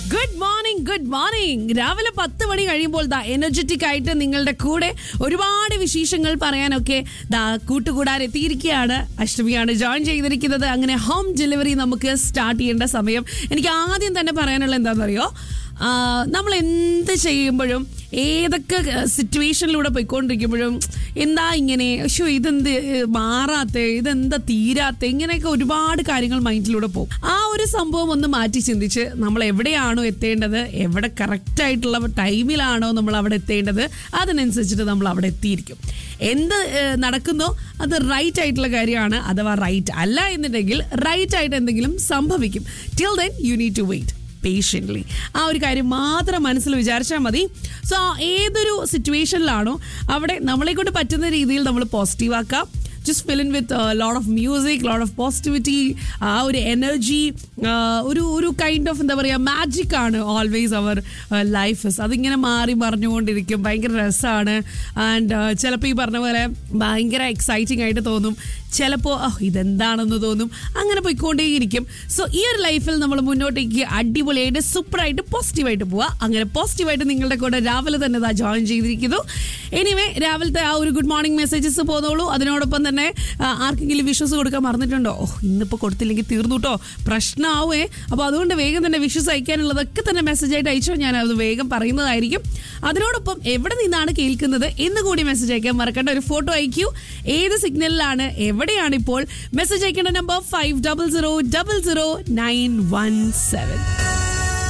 good morning good morning രാവിലെ പത്ത് മണി കഴിയുമ്പോൾ ദാ എനർജറ്റിക് ആയിട്ട് നിങ്ങളുടെ കൂടെ ഒരുപാട് വിശേഷങ്ങൾ പറയാനൊക്കെ ദാ കൂട്ടുകൂടാൻ എത്തിയിരിക്കുകയാണ് അഷ്ടമിയാണ് ജോയിൻ ചെയ്തിരിക്കുന്നത് അങ്ങനെ ഹോം ഡെലിവറി നമുക്ക് സ്റ്റാർട്ട് ചെയ്യേണ്ട സമയം എനിക്ക് ആദ്യം തന്നെ പറയാനുള്ള എന്താണെന്നറിയോ ആ, നമ്മൾ എന്ത് ചെയ്യുമ്പോഴും ഏതൊക്കെ സിറ്റുവേഷനിലൂടെ പോയിക്കൊണ്ടിരിക്കുമ്പോഴും എന്താ ഇങ്ങനെ ഷോ ഇതെന്ത് മാറാത്ത ഇതെന്താ തീരാത്ത ഇങ്ങനെയൊക്കെ ഒരുപാട് കാര്യങ്ങൾ മൈൻഡിലൂടെ പോകും ആ ഒരു സംഭവം ഒന്ന് മാറ്റി ചിന്തിച്ച് നമ്മൾ എവിടെയാണോ എത്തേണ്ടത് എവിടെ കറക്റ്റ് ആയിട്ടുള്ള ടൈമിലാണോ നമ്മൾ അവിടെ എത്തേണ്ടത് അതിനനുസരിച്ചിട്ട് നമ്മൾ അവിടെ എത്തിയിരിക്കും എന്ത് ഏഹ്, നടക്കുന്നോ അത് റൈറ്റ് ആയിട്ടുള്ള കാര്യമാണ് അഥവാ റൈറ്റ് അല്ല എന്നുണ്ടെങ്കിൽ റൈറ്റ് ആയിട്ട് എന്തെങ്കിലും സംഭവിക്കും till then you need to wait patiently ആ ഒരു കാര്യം മാത്രം മനസ്സിൽ വിചാരിച്ചാൽ മതി സോ ഏതൊരു സിറ്റുവേഷനിലാണോ അവിടെ നമ്മളെ കൊണ്ട് പറ്റുന്ന രീതിയിൽ നമ്മൾ പോസിറ്റീവ് ആക്കാം just fill in with lot of music lot of positivity ആ ഒരു എനർജി ഒരു ഒരു കൈൻഡ് ഓഫ് എന്താ പറയുക മാജിക് ആണ് ഓൾവേസ് അവർ ലൈഫ് അതിങ്ങനെ മാറി മറിഞ്ഞുകൊണ്ടിരിക്കും ഭയങ്കര രസമാണ് ആൻഡ് ചിലപ്പോൾ ഈ പറഞ്ഞ പോലെ ഭയങ്കര എക്സൈറ്റിംഗ് ആയിട്ട് തോന്നും ചിലപ്പോൾ ഇതെന്താണെന്ന് തോന്നും അങ്ങനെ പോയിക്കൊണ്ടേയിരിക്കും സോ ഈ ഒരു ലൈഫിൽ നമ്മൾ മുന്നോട്ടേക്ക് അടിപൊളിയായിട്ട് സൂപ്പറായിട്ട് പോസിറ്റീവായിട്ട് പോവുക അങ്ങനെ പോസിറ്റീവായിട്ട് നിങ്ങളുടെ കൂടെ രാവിലെ തന്നെ ഇതാ ജോയിൻ ചെയ്തിരിക്കുന്നു എനിവേ രാവിലത്തെ ആ ഒരു ഗുഡ് മോർണിംഗ് മെസ്സേജസ് പോന്നോളൂ അതിനോടൊപ്പം തന്നെ ആ, ആർക്കെങ്കിലും വിഷസ് കൊടുക്കാൻ മറന്നിട്ടുണ്ടോ ഓ ഇന്നിപ്പോൾ കൊടുത്തില്ലെങ്കിൽ തീർന്നു കേട്ടോ പ്രശ്നമാവേ അപ്പോൾ അതുകൊണ്ട് വേഗം തന്നെ വിഷസ് അയക്കാനുള്ളതൊക്കെ തന്നെ മെസ്സേജ് ആയിട്ട് അയച്ചോ ഞാൻ അത് വേഗം പറയുന്നതായിരിക്കും അതിനോടൊപ്പം എവിടെ നിന്നാണ് കേൾക്കുന്നത് എന്ന് കൂടി മെസ്സേജ് അയക്കാൻ മറക്കേണ്ട ഒരു ഫോട്ടോ അയക്കൂ ഏത് സിഗ്നലിലാണ് എവിടെയാണ് ഇപ്പോൾ മെസ്സേജ് അയക്കേണ്ട number five double zero double zero nine one seven